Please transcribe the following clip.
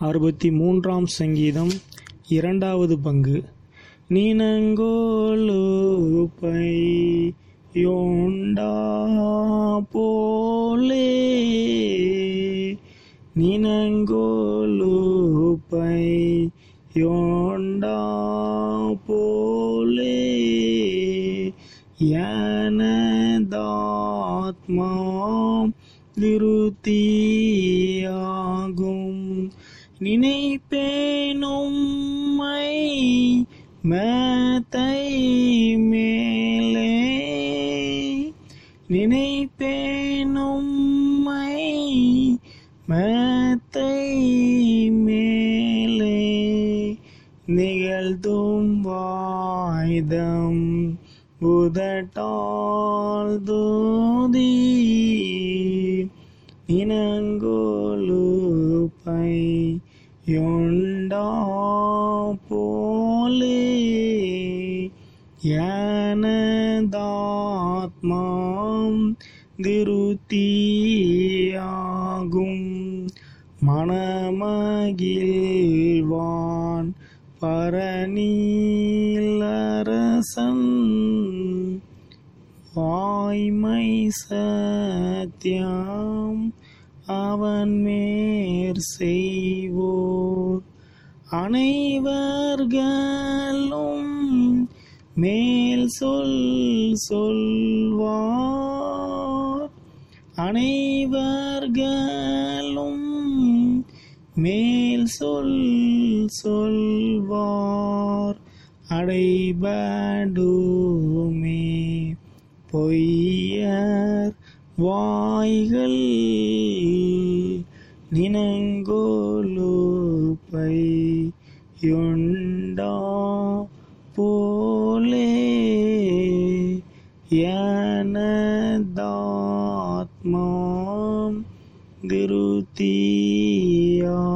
அறுபத்தி மூன்றாம் சங்கீதம் இரண்டாவது பங்கு நீனங்கோலுப்பை யோண்டா போலே நீனங்கோலுப்பை யோண்டா போலே எனதாத்மாம் திருத்தியாகும் நினைப்பேனும்மை மேத்தை மேலே நினைப்பேனும்மை மேத்தை மேலே நிகழ்த்தும் வாய்தம் உதட்டால் தூதி இனங்கோலுப்பை யொண்டா போலே எனதாத்மாம் திருத்தியாகும் மணமகிழ்வான் பரநீலரசன் வாய்மை சத்தியம் அவன் மேற் செய்வோர் அனைவர்களும் மேல் சொல் சொல்வார் அனைவர்களும் மேல் சொல் சொல்வார் அடைபடுமே பொய்யர் வாய்கள் நினங்கோலுப்பை யுண்டா போலே எனதாத்மாம் திருத்தியா